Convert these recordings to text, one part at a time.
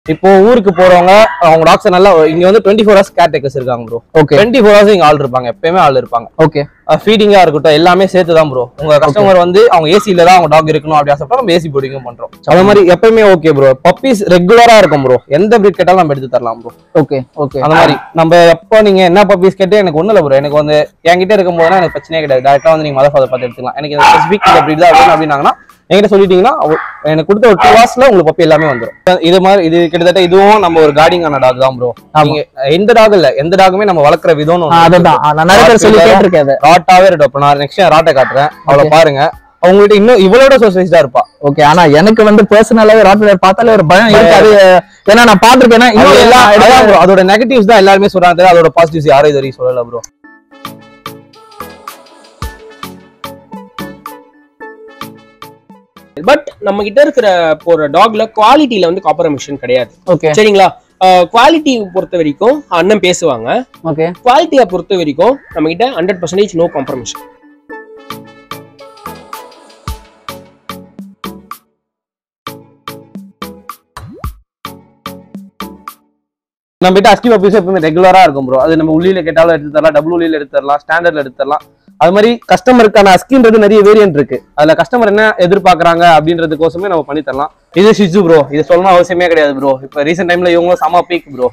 இப்போ ஊருக்கு போறவங்க அவங்க டாக்ஸ் நல்லா இங்க வந்து twenty four hours caretakers இருக்காங்க bro okay twenty four hours இங்க ஆள் இருப்பாங்க எப்பயுமே ஆள் இருப்பாங்க ஓகே ஃபீடிங்கா இருக்கட்டும் எல்லாமே சேர்த்து தான் ப்ரோ உங்க கஸ்டமர் வந்து அவங்க ஏசில தான் அவங்க டாக் இருக்கணும் அப்படி ஆசைப்பட்டா நம்ம ஏசி போர்டிங்கும் பண்றோம் அதே மாதிரி எப்பயுமே ஓகே ப்ரோ பப்பீஸ் ரெகுலரா இருக்கும் ப்ரோ எந்த பிரீட் கேட்டாலும் நம்ம எடுத்து தரலாம் ப்ரோ ஓகே ஓகே அந்த மாதிரி நம்ம எப்போ நீங்க என்ன பப்பீஸ் கேட்டு எனக்கு ஒண்ணு இல்ல ப்ரோ எனக்கு வந்து என்கிட்ட இருக்கும் போதுனா எனக்கு பிரச்சனையே கிடையாது டேரக்டா வந்து நீங்க மதர் ஃபாதர் பார்த்து எடுத்துக்கலாம் எனக்கு இந்த ஸ்பெசிபிக் இந்த breed தான் வேணும் அப்படின்னாங்கன்னா என்கிட்ட சொல்லிட்டீங்கன்னா அவ- எனக்கு கொடுத்த ஒரு டூ ஹவர்ஸ்ல உங்களுக்கு பப்பி எல்லாமே வந்துடும் இது மாதிரி இது கிட்டத்தட்ட இதுவும் நம்ம ஒரு கார்டிங்கான டாக் தான் ப்ரோ ஆமா. நீங்க எந்த டாக் இல்ல எந்த டாகுமே நம்ம வளர்க்குற விதம்னு ஒண்ணு இருக்கு. அதுதான் நான் நிறைய பேர் சொல்லி கேட்டிருக்கேன் அதை ராட்டாவே இருக்கட்டும் இப்ப நான் நெக்ஸ்ட் ராட்டை காட்டுறேன் அவளை பாருங்க அவங்ககிட்ட இன்னும் இவளோட சோசைஸ்டா இருப்பா ஓகே ஆனா எனக்கு வந்து பர்சனலாவே ராட்வெலர் பார்த்தாலே ஒரு பயம் இருக்கு அது ஏன்னா நான் பாத்திருக்கேன் அது இன்னும் எல்லா எல்லா அதான் bro, அதோட நெகட்டிவ்ஸ் தான் எல்லாருமே சொல்றாங்க தவிர அதோட பாசிட்டிவ்ஸ் யாரும் இது வரைக்கும் சொல்லல ப்ரோ பட் நம்ம கிட்ட இருக்கிற போற டாக்ல குவாலிட்டியில வந்து காம்ப்ரமைஷன் கிடையாது ஓகே சரிங்களா குவாலிட்டி பொறுத்த வரைக்கும் அண்ணன் பேசுவாங்க ஓகே குவாலிட்டியை பொறுத்த வரைக்கும் நம்ம கிட்ட ஹண்ட்ரட் பர்சன்டேஜ் நோ காம்ப்ரமைஷன் நம்ம கிட்ட அஸ்கி பப்பீஸ் எப்பவுமே ரெகுலரா இருக்கும் ப்ரோ அது நம்ம உள்ளில கேட்டாலும் எடுத்து தரலாம் டபுள் உள்ளில எடுத்து தரலாம் ஸ்டாண்டர்ட்ல எடுத்து தரலாம் அது மாதிரி கஸ்டமருக்கான அஸ்கின்றது நிறைய வேரியன்ட் இருக்கு அதுல கஸ்டமர் என்ன எதிர்பார்க்கறாங்க அப்படின்றதுக்கோசமே நம்ம பண்ணி தரலாம் இது ஷிஜு ப்ரோ இது சொல்லணும் அவசியமே கிடையாது ப்ரோ இப்போ ரீசெண்ட் டைம்ல இவங்களும் செம பீக் ப்ரோ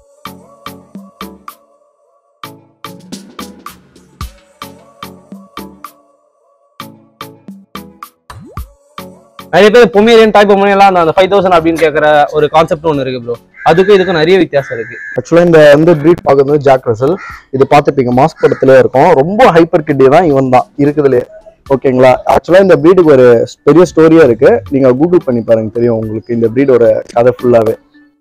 நிறைய பேர் பொமியரியன் டைப் பொமியெல்லாம் அந்த ஃபைவ் தௌசண்ட் அப்படின்னு கேட்குற ஒரு கான்செப்ட் ஒன்று இருக்கு ப்ரோ அதுக்கும் இதுக்கும் நிறைய வித்தியாசம் இருக்கு ஆக்சுவலாக இந்த வந்து ப்ரீட் பார்க்குறது ஜாக் ரசல் இது பார்த்துப்பீங்க மாஸ்க் படத்துல இருக்கும் ரொம்ப ஹைப்பர் கிட்டி தான் இவன் தான் இருக்குதுலே ஓகேங்களா ஆக்சுவலாக இந்த ப்ரீடுக்கு ஒரு பெரிய ஸ்டோரியா இருக்கு நீங்க கூகுள் பண்ணி பாருங்க தெரியும் உங்களுக்கு இந்த ப்ரீடோட கதை ஃபுல்லாவே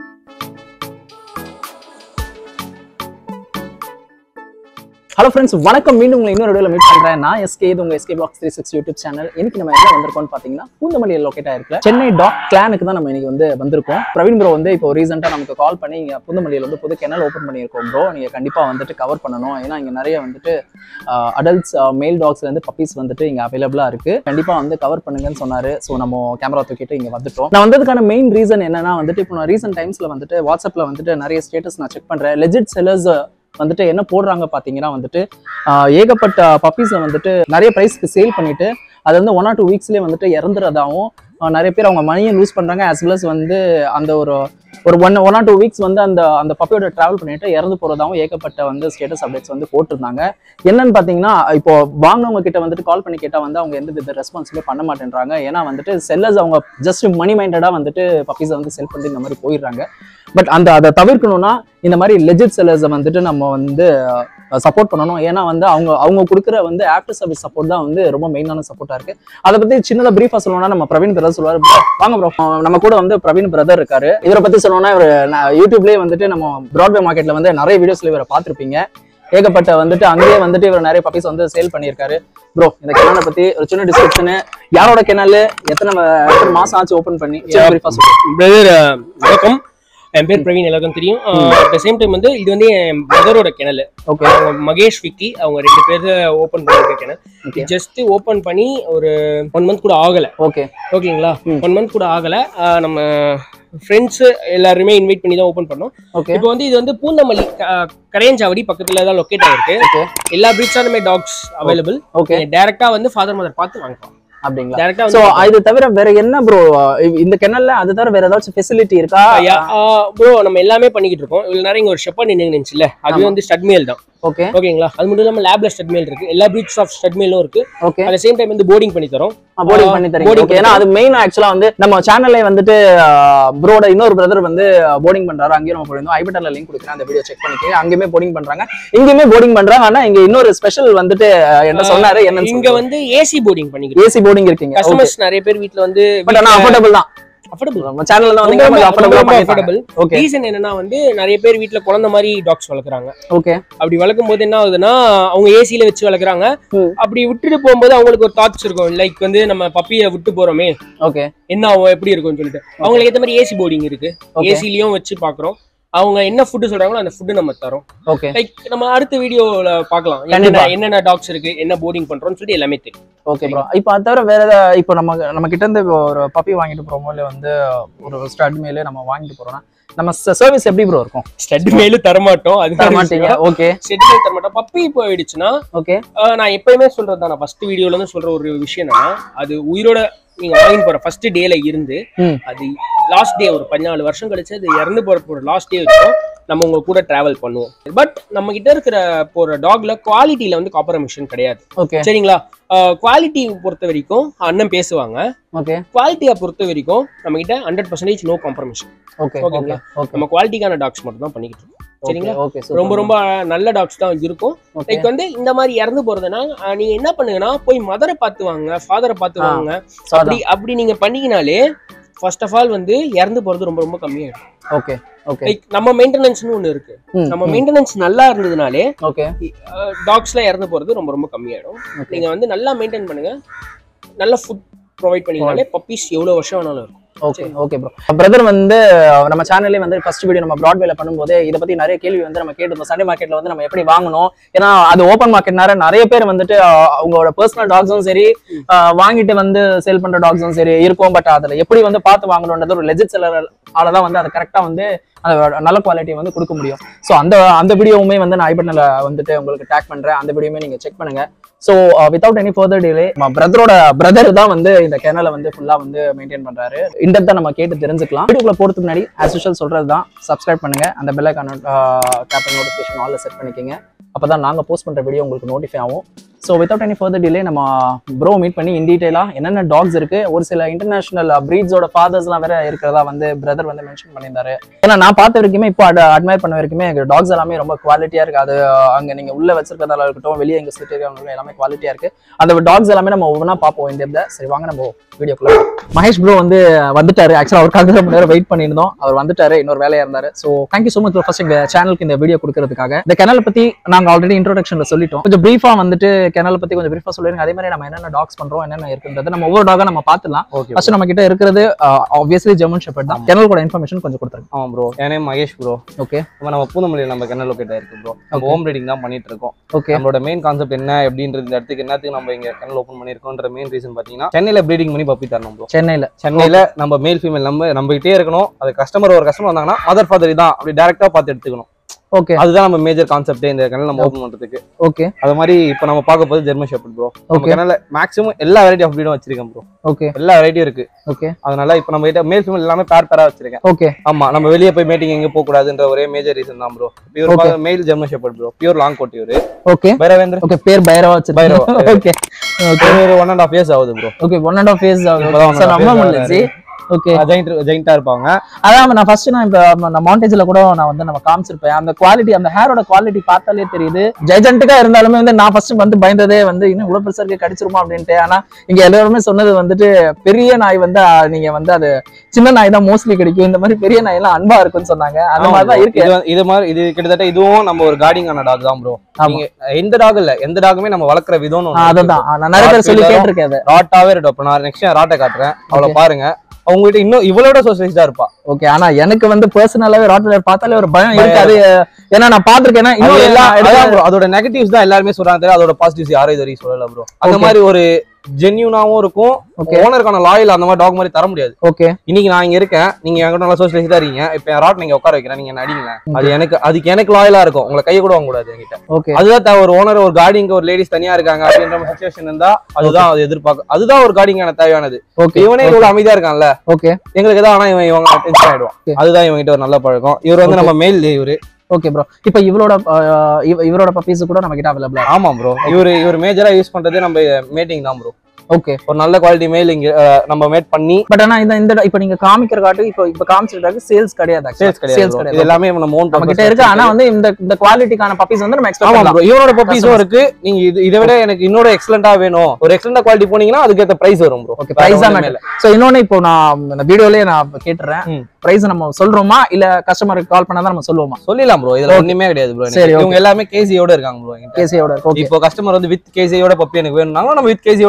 ஹலோ ஃப்ரெண்ட்ஸ் வணக்கம் மீண்டும் உங்களை இன்னொரு வீடியோல மீட் பண்றேன் நான் எஸ்கே இது உங்க SK box three six YouTube channel இன்னைக்கு நம்ம எங்க வந்திருக்கோம்னு பாத்தீங்கன்னா பூந்தமல்லியில் லொக்கேட் ஆயிருக்கல சென்னை டாக் கிளானுக்கு தான் நம்ம இன்னைக்கு வந்து வந்திருக்கோம் பிரவீன் ப்ரோ வந்து இப்போ ரீசெண்டா நமக்கு கால் பண்ணி இங்க பூந்தமல்லியில் வந்து புது கெனல் ஓப்பன் பண்ணியிருக்கோம் ப்ரோ நீங்க கண்டிப்பா வந்துட்டு கவர் பண்ணணும் ஏன்னா இங்க நிறைய வந்துட்டு அடல்ட்ஸ் மேல் டாக்ஸ்ல இருந்து பப்பீஸ் வந்துட்டு இங்க அவைலபிளா இருக்கு கண்டிப்பா வந்து கவர் பண்ணுங்கன்னு சொன்னாரு ஸோ நம்ம கேமரா தூக்கிட்டு இங்க வந்துட்டோம் நான் வந்ததுக்கான மெயின் ரீசன் என்னன்னா வந்துட்டு இப்போ நான் ரீசெண்ட் டைம்ஸ்ல வந்துட்டு வாட்ஸ்அப்ல வந்துட்டு நிறைய ஸ்டேட்டஸ் நான் செக் பண்றேன் லெஜிட் செல்லர்ஸ் வந்துட்டு என்ன போடுறாங்க பாத்தீங்கன்னா வந்துட்டு ஆஹ் ஏகப்பட்ட பப்பீஸை வந்துட்டு நிறைய ப்ரைஸ்க்கு சேல் பண்ணிட்டு அது வந்து ஒன் ஆர் டூ வீக்ஸ்லேயே வந்துட்டு இறந்துறதாவும் ஆஹ் நிறைய பேர் அவங்க மணியை லூஸ் பண்றாங்க as well as வந்து அந்த ஒரு ஒரு one one or two weeks வந்து அந்த அந்த பப்பியோட டிராவல் பண்ணிட்டு இறந்து போறதாவும் ஏகப்பட்ட வந்து ஸ்டேட்டஸ் அப்டேட்ஸ் வந்து போட்டிருந்தாங்க என்னன்னு பார்த்தீங்கன்னா இப்போ வாங்கினவங்க கிட்ட வந்துட்டு கால் பண்ணி கேட்டால் வந்து அவங்க எந்த வித ரெஸ்பான்ஸுமே பண்ண மாட்டேன்றாங்க ஏன்னா வந்துட்டு செல்லர்ஸ் அவங்க ஜஸ்ட் மணி மைண்டடாக வந்துட்டு பப்பீஸை வந்து செல் பண்ணி இந்த மாதிரி போயிடுறாங்க பட் அந்த அதை தவிர்க்கணும்னா இந்த மாதிரி லெஜிட் செல்லர்ஸை வந்துட்டு நம்ம வந்து சப்போர்ட் பண்ணணும் ஏன்னா வந்து அவங்க அவங்க கொடுக்குற வந்து ஆஃப்டர் சர்வீஸ் சப்போர்ட் தான் வந்து ரொம்ப மெயினான சப்போர்ட்டா இருக்கு அதை பத்தி சின்னதா பிரீஃபா சொல்லணும்னா நம்ம பிரவீன் பிரதர் சொல்லுவாரு "Bro, வாங்க ப்ரோ நம்ம கூட வந்து பிரவீன் பிரதர் இருக்காரு இவரை பத்தி சொல்லணும்னா இவர் யூடியூப்லயே வந்துட்டு நம்ம பிராட்வே மார்க்கெட்ல வந்து நிறைய வீடியோஸ்ல இவரை பார்த்திருப்பீங்க ஏகப்பட்ட வந்துட்டு அங்கேயே வந்துட்டு இவர் நிறைய பப்பீஸ் வந்து சேல் பண்ணியிருக்காரு ப்ரோ இந்த கெனாலை பத்தி ஒரு சின்ன டிஸ்கிரிப்ஷனு யாரோட கெனால் எத்தனை எத்தனை மாசம் ஆச்சு ஓபன் பண்ணி சின்ன பிரீஃபா சொல்லுங்க பிரதர் வணக்கம் என் பேர் பிரவீன் எல்லாருக்கும் தெரியும் அட் த சேம் டைம் வந்து இது வந்து என் பிரதரோட கிணல் ஓகே அவங்க மகேஷ் விக்கி அவங்க ரெண்டு பேர் ஓப்பன் பண்ணிருக்க கிணல் Okay. ஜஸ்ட் ஓப்பன் பண்ணி ஒரு ஒன் மந்த் கூட ஆகல ஓகே ஓகேங்களா ம். ஒன் மந்த் கூட ஆகல ஆஹ் நம்ம ஃப்ரெண்ட்ஸ் எல்லாருமே இன்வைட் பண்ணி தான் ஓப்பன் பண்ணோம் ஓகே இப்போ வந்து இது வந்து பூந்தமல்லி க- கரையஞ்சாவடி பக்கத்துல தான் லொக்கேட் ஆயிருக்கு ஓகே எல்லா பிரீட்ஸானுமே டாக்ஸ் அவைலபிள் ஓகே டைரக்டா வந்து ஃபாதர் மதர் பார்த்து வாங்கிக்கலாம் அப்படிங்களா டைரக்டா சோ வந்து இது தவிர வேற என்ன ப்ரோ இந்த கெனல்ல அது தவிர வேற ஏதாச்சும் ஃபெசிலிட்டி இருக்கா ப்ரோ நம்ம எல்லாமே பண்ணிக்கிட்டு இருக்கோம் இவ்வளவு நேரம் இங்க ஒரு ஷெப்பர் நின்று இருந்துச்சுல்ல அது ஆமா. வந்து ஸ்டட்மேல் தான் ஓகே ஓகேங்களா அது மட்டும் இல்லாம லேப்ல ஸ்டட்மேல் இருக்கு எல்லா பிரீட்ஸ் ஆஃப் ஸ்டட்மேலும் இருக்கு ஓகே அட் சேம் டைம் வந்து போர்டிங் பண்ணி தரோம் போர்டிங் ஆ, பண்ணி தரீங்க boarding ஓகே ஏன்னா அது மெயின் ஆக்சுவலா வந்து நம்ம சேனல்ல வந்துட்டு ப்ரோட இன்னொரு பிரதர் வந்து போர்டிங் பண்றாரு அங்கேயும் நம்ம போயிருந்தோம் ஐபட்டர்ல லிங்க் கொடுக்குறேன் அந்த வீடியோ செக் பண்ணிக்கோங்க அங்கேயுமே போர்டிங் பண்றாங்க இங்கேயுமே போர்டிங் பண்றாங்க ஆனா இங்க இன்னொரு ஸ்பெஷல் வந்துட்டு அஹ், என்ன சொன்னாரு இங்க என்னன்னு வந்து ஏசி போர்டிங் பண்ணிக்கிறோம் ஏசி போர்டிங் இருக்கீங்க கஸ்டமர்ஸ் நிறைய பேர் வீட்ல வந்து பட் ஆனா அஃபோர்டபுள் தான் அஃபோர்டபுள் நம்ம சேனல்ல தான் வந்து கொஞ்சம் அஃபோர்டபுளா பண்ணி அஃபோர்டபுள் ஓகே ரீசன் என்னன்னா வந்து நிறைய பேர் வீட்ல குழந்தை மாதிரி டாக்ஸ் வளர்க்குறாங்க ஓகே அப்படி வளர்க்கும் போது என்ன ஆகுதுன்னா அவங்க ஏசில வச்சு வளர்க்குறாங்க ம். அப்படி விட்டுட்டு போகும்போது அவங்களுக்கு ஒரு தாட்ஸ் இருக்கும் லைக் வந்து நம்ம பப்பியை விட்டு போறோமே ஓகே என்ன ஆகும் எப்படி இருக்கும்னு சொல்லிட்டு அவங்களுக்கு ஏத்த மாதிரி ஏசி போர்டிங் இருக்கு Okay. ஏசிலயும் வச்சு பாக்குறோம் அவங்க என்ன ஃபுட்டு சொல்றாங்களோ அந்த ஃபுட்டு நம்ம தரோம் ஓகே லைக் நம்ம அடுத்த வீடியோல பார்க்கலாம் கண்டிப்பா. என்னென்ன என்னென்ன டாக்ஸ் இருக்கு என்ன போர்டிங் பண்றோம்னு சொல்லிட்டு எல்லாமே தெரியும் ஓகே ப்ரோ இப்போ அது தவிர வேற ஏதாவது இப்போ நம்ம நம்ம கிட்ட இருந்து இப்போ ஒரு பப்பி வாங்கிட்டு போறோமோ இல்லை வந்து ஒரு ஸ்டட் மேலே நம்ம வாங்கிட்டு போறோம்னா நம்ம சர்வீஸ் எப்படி ப்ரோ இருக்கும் ஸ்டெட் மேலு தரமாட்டோம் அது தர மாட்டீங்க ஓகே ஸ்டெட் மேல் தரமாட்டோம் பப்பி போயிடுச்சுன்னா ஓகே ஆஹ் நான் எப்பயுமே சொல்றது தான் நான் ஃபர்ஸ்ட் வீடியோல இருந்து சொல்ற ஒரு விஷயம் என்னன்னா அது உயிரோட நீங்க வாங்கி போற ஃபர்ஸ்ட் டேல இருந்து ம். அது லாஸ்ட் டே ஒரு பதினாலு வருஷம் கழிச்சு அது இறந்து போற ஒரு லாஸ்ட் டே இருக்கும் நம்ம உங்க கூட டிராவல் பண்ணுவோம் பட் நம்ம கிட்ட இருக்கிற போற டாக்ல குவாலிட்டியில வந்து காம்ப்ரமைஷன் கிடையாது ஓகே சரிங்களா குவாலிட்டி பொறுத்த வரைக்கும் அண்ணன் பேசுவாங்க ஓகே குவாலிட்டியை பொறுத்த வரைக்கும் நம்ம கிட்ட hundred percentage no compromise okay okay ஓகேங்களா? ஓகே நம்ம குவாலிட்டிக்கான டாக்ஸ் மட்டும் தான் பண்ணிக்கிட்டு இருக்கோம் சரிங்களா ஓகே ரொம்ப ரொம்ப நல்ல டாக்ஸ் தான் இருக்கும் ஓகே லைக் வந்து இந்த மாதிரி இறந்து போறதுன்னா அஹ், நீங்க என்ன பண்ணுங்கன்னா போய் மதரை பார்த்து வாங்க ஃபாதரை பார்த்து ஆ. வாங்க அப்படி அப்படி நீங்க பண்ணீங்கனாலே ஃபர்ஸ்ட் ஆஃப் ஆல் வந்து இறந்து போறது ரொம்ப ரொம்ப கம்மியாயிடும் ஓகே ஓகே லைக் நம்ம மெயின்டெனன்ஸ்னு ஒண்ணு இருக்கு நம்ம மெயின்டெனன்ஸ் நல்லா இருந்ததுனாலே ஓகே டாக்ஸ்லாம் இறந்து போறது ரொம்ப ரொம்ப கம்மியாயிடும் ஓகே நீங்க வந்து நல்லா மெயின்டைன் பண்ணுங்க நல்ல ஃபுட் ப்ரொவைட் பண்ணீங்கனாலே பப்பீஸ் எவ்வளவு வருஷம் வேணாலும் இருக்கும் ஓகே ஓகே ப்ரோ பிரதர் வந்து நம்ம சேனல்லே வந்து ஃபர்ஸ்ட் வீடியோ நம்ம ப்ராட்வேல பண்ணும்போது இதை பத்தி நிறைய கேள்வி வந்து நம்ம கேட்டிருந்தோம் சண்டே மார்க்கெட்ல வந்து நம்ம எப்படி வாங்கணும் ஏன்னா அது ஓப்பன் மார்க்கெட்னால நிறைய பேர் வந்துட்டு அஹ், அவங்களோட பர்சனல் டாக்ஸும் சரி அஹ், வாங்கிட்டு வந்து சேல் பண்ற டாக்ஸும் சரி இருக்கும் பட் அதுல எப்படி வந்து பார்த்து வாங்கணுன்றது ஒரு லெஜிட் செல்லர் தான் வந்து அதை கரெக்டா வந்து அந்த நல்ல குவாலிட்டியை வந்து கொடுக்க முடியும் ஸோ அந்த அந்த வீடியோவுமே வந்து நான் ஐபட்டனில் வந்துட்டு உங்களுக்கு டேக் பண்றேன் அந்த வீடியோமே நீங்க செக் பண்ணுங்க so without any further delay பிரதரோட பிரதர் தான் வந்து இந்த சேனலை வந்து ஃபுல்லா வந்து மெயின்டைன் பண்றாரு இன்டெப்தா நம்ம கேட்டு தெரிஞ்சுக்கலாம் வீடியோக்குள்ள போறதுக்கு முன்னாடி ஆஸ் யூஷுவல் சொல்றது தான் சப்ஸ்கிரைப் பண்ணுங்க அந்த பெல் ஐக்கான டேப் நோட்டிஃபிகேஷன் ஆல்ல செட் பண்ணிக்கங்க அப்பதான் நாங்க போஸ்ட் பண்ற வீடியோ உங்களுக்கு நோட்டிஃபை ஆகும் so without any further delay நம்ம ப்ரோ மீட் பண்ணி இன் டீடைலாக என்னென்ன டாக்ஸ் இருக்கு ஒரு சில இன்டர்நேஷனல் பிரீட்ஸோட ஃபாதர்ஸ்லாம் வேற இருக்கிறதா வந்து பிரதர் வந்து மென்ஷன் பண்ணியிருந்தாரு ஏன்னா நான் பார்த்த வரைக்குமே இப்போ அட்மையர் பண்ண வரைக்குமே டாக்ஸ் எல்லாமே ரொம்ப குவாலிட்டியா இருக்கு அது அங்க நீங்க உள்ள வச்சிருக்கிறதால இருக்கட்டும் வெளியே எங்க சுற்றி இருக்கிறவங்களும் எல்லாமே குவாலிட்டியா இருக்கு அந்த டாக்ஸ் எல்லாமே நம்ம ஒவ்வொன்றா பார்ப்போம் இந்த இதில் சரி வாங்க நம்ம வீடியோக்குள்ள மகேஷ் ப்ரோ வந்து வந்துட்டாரு ஆக்சுவலா அவருக்காக ரொம்ப நேரம் வெயிட் பண்ணியிருந்தோம் அவர் வந்துட்டாரு இன்னொரு வேலையா இருந்தாரு so thank you so much first எங்க சேனலுக்கு இந்த வீடியோ கொடுக்கறதுக்காக இந்த கெனலை பத்தி நாங்க ஆல்ரெடி இன்ட்ரோடக்ஷன்ல சொல்லிட்டோம் கொஞ்சம் பிரீஃபா வந்துட்டு கெனலை பத்தி கொஞ்சம் பிரீஃபா சொல்லிருங்க அதே மாதிரி நம்ம என்னென்ன டாக்ஸ் பண்றோம் என்னென்ன இருக்குன்றது நம்ம ஒவ்வொரு டாகா நம்ம பார்த்துலாம் ஓகே ஃபர்ஸ்ட் நம்ம கிட்ட இருக்கிறது ஆப்வியஸ்லி ஜெர்மன் ஷெப்பர்ட் தான் கெனல் கூட இன்ஃபர்மேஷன் கொஞ்சம் கொடுத்துருங்க ஆமா ப்ரோ என் நேம் மகேஷ் ப்ரோ ஓகே இப்போ நம்ம பூந்தமல்லியில் நம்ம கென்னல் லொக்கேட் ஆயிருக்கு ப்ரோ நம்ம Okay. ஹோம் ரீடிங் தான் பண்ணிட்டு இருக்கோம் ஓகே நம்மளோட மெயின் கான்செப்ட் என்ன அப்படின்றது இந்த இடத்துக்கு என்னத்துக்கு நம்ம இங்க கென்னல் ஓப்பன் பண்ணிருக்கோம்ன்ற மெயின் ரீசன் பாத்தீங்கன்னா சென்னையில ப்ரீடிங் பண்ணி பப்பி தரணும் ப்ரோ சென்னையில சென்னையில நம்ம மேல் ஃபீமேல் நம்ம நம்பிக்கிட்டே இருக்கணும் அது கஸ்டமர் ஒரு கஸ்டமர் வந்தாங்கன்னா மதர் ஃபாதர் தான் அப்படி டேரக்டா பார்த்து எடுத்துக்கணும் ஓகே அதுதான் நம்ம மேஜர் கான்செப்ட் இந்த கெனல் நம்ம ஓப்பன் பண்றதுக்கு ஓகே அது மாதிரி இப்போ நம்ம பார்க்க போது ஜெர்மன் ஷெப்பர்ட் ப்ரோ நம்ம Okay. கெனல்ல மேக்ஸிமம் எல்லா வெரைட்டி ஆஃப் ப்ரீடும் வச்சிருக்கேன் ப்ரோ ஓகே எல்லா வெரைட்டியும் இருக்கு ஓகே அதனால இப்போ நம்ம கிட்ட மேல் ஃபீமேல் எல்லாமே பேர் பேரா வச்சிருக்கேன் ஓகே ஆமா நம்ம வெளியே போய் மீட்டிங் எங்க போக கூடாதுன்ற ஒரே மேஜர் ரீசன் தான் bro Okay. Pure male German shepherd bro pure long coat இவரு ஓகே பைரவேந்திர ஓகே பேர் பைரவா பைரவா. வச்சிருக்கோம் ஓகே ஓகே ஒரு ஒன் அண்ட் ஆஃப் இயர்ஸ் ஆகுது bro okay one and half years இப்பதான் one சார் and half நம்ப years முடியல ji okay giant ஜெயிண்டா இருப்பாங்க அதான் நான் ஃபர்ஸ்ட் நான் இப்போ நான் மாண்டேஜ்ல கூட நான் வந்து நம்ம காமிச்சிருப்பேன் அந்த குவாலிட்டி அந்த ஹேரோட குவாலிட்டி பார்த்தாலே தெரியுது ஜெஜென்ட்டுக்கா இருந்தாலுமே வந்து நான் ஃபர்ஸ்ட் வந்து பயந்ததே வந்து இன்னும் இவ்வளவு பெருசா இருக்கு கடிச்சிருமா அப்படின்ட்டு ஆனா இங்க எல்லாருமே சொன்னது வந்துட்டு பெரிய நாய் வந்து ஆ, நீங்க வந்து அது சின்ன நாய் தான் மோஸ்ட்லி கிடைக்கும் இந்த மாதிரி பெரிய நாய் எல்லாம் அன்பா இருக்குன்னு சொன்னாங்க அந்த ஆமா மாதிரி தான் bro. இருக்கு இது வந்து- இது மாதிரி இது கிட்டத்தட்ட இதுவும் நம்ம ஒரு கார்டிங்கான டாக் தான் ப்ரோ ஆமா. நீங்க எந்த டாக் இல்ல எந்த டாகுமே நம்ம வளர்க்குற விதம்னு ஆ, அதுதான் ஆ, நான் நிறைய பேர் சொல்லி கேட்டிருக்கேன் அதை ராட்டாவே இருக்கட்டும் இப்ப நான் நெக்ஸ்ட் ராட்டை காட்டுறேன் அவளை பாருங்க அவங்ககிட்ட இன்னும் இவளோட சோசியலைஸ்டா இருப்பா ஓகே ஆனா எனக்கு வந்து பர்சனலாவே ராட்லர் பார்த்தாலே ஒரு பயம் இருக்காது ஏன்னா நான் பாத்திருக்கேன் அது இன்னும் எல்லா எல்லா அதான் bro, அதோட நெகட்டிவ்ஸ் தான் எல்லாருமே சொல்றாங்க தெரியும் அதோட பாசிட்டிவ்ஸ் யாரும் இது வரைக்கும் சொல்லல ப்ரோ அந்த Okay. மாதிரி ஒரு ஜென்யூனாவும் இருக்கும் Okay. ஓனருக்கான லாயல் அந்த மாதிரி டாக் மாதிரி தர முடியாது ஓகே இன்னைக்கு நான் இங்க இருக்கேன் நீங்க என்கிட்ட நல்லா சோசியலைஸ் தான் இருக்கீங்க இப்ப என் ராட் நீங்க உட்கார வைக்கிறேன் நீங்க என்ன அடிங்களேன் அது எனக்கு அதுக்கு எனக்கு லாயலா இருக்கும் உங்களை கையை கூட வாங்க கூடாது என்கிட்ட ஓகே அதுதான் தேவை. ஒரு ஓனர் ஒரு கார்டிங்க ஒரு லேடிஸ் தனியா இருக்காங்க அப்படின்ற சுச்சுவேஷன் இருந்தா அதுதான் அது எதிர்பார்க்க அதுதான் ஒரு கார்டிங்கான தேவையானது ஓகே இவனே இவ்வளவு அமைதியா இருக்கான்ல ஓகே எங்களுக்கு தான் ஆனா இவன் இவங்க டென்ஷன் ஆயிடுவான் Okay. அதுதான் இவங்கிட்ட ஒரு நல்ல பழக்கம் இவர் வந்து நம்ம மேல் இவரு ஓகே ப்ரோ இப்போ இவரோட அஹ், இவ- இவரோட பப்பீஸ் கூட நம்ம கிட்ட அவைலபிளா ஆமா ப்ரோ இவரு இவர் மேஜரா யூஸ் பண்றதே நம்ம மேட்டிங் தான் ப்ரோ ஓகே ஒரு நல்ல குவாலிட்டி மேல் இங்க அஹ், நம்ம மேட் பண்ணி பட் ஆனா இந்த இந்த இப்போ நீங்க காமிக்கிற காட்டு இப்போ இப்போ காமிச்சிட்டு சேல்ஸ் கிடையாது சேல்ஸ் கிடையாது சேல்ஸ் bro. இது கிடையாது எல்லாமே நம்ம ஓன் நம்ம கிட்ட இருக்கு ஆனா வந்து இந்த இந்த குவாலிட்டிக்கான பப்பீஸ் வந்து நம்ம எக்ஸ்பெக்ட் ஆமா பண்ணலாம் ப்ரோ இவனோட பப்பீஸும் இருக்கு நீங்க இது இதை விட எனக்கு இன்னொரு எக்ஸலண்டா வேணும் ஒரு எக்ஸலண்டா குவாலிட்டி போனீங்கன்னா அதுக்கேற்ற பிரைஸ் வரும் ப்ரோ ஓகே பிரைஸ் தான் மேட்டர் சோ இன்னொன்னு இப்போ நான் இந்த வீடியோலயே நான் கேட்டுறேன் ம். பிரைஸ் நம்ம சொல்றோமா இல்ல கஸ்டமருக்கு கால் பண்ணா தான் நம்ம சொல்லுவோமா சொல்லிடலாம் ப்ரோ இதுல ஒண்ணுமே கிடையாது ப்ரோ சரி, okay. இவங்க எல்லாமே கேசியோட இருக்காங்க ப்ரோ கேசியோட ஓகே இப்போ கஸ்டமர் வந்து வித் கேசியோட பப்பி எனக்கு வேணும்னாலும் நம்ம வித் கேசியோட தரலாம் இல்ல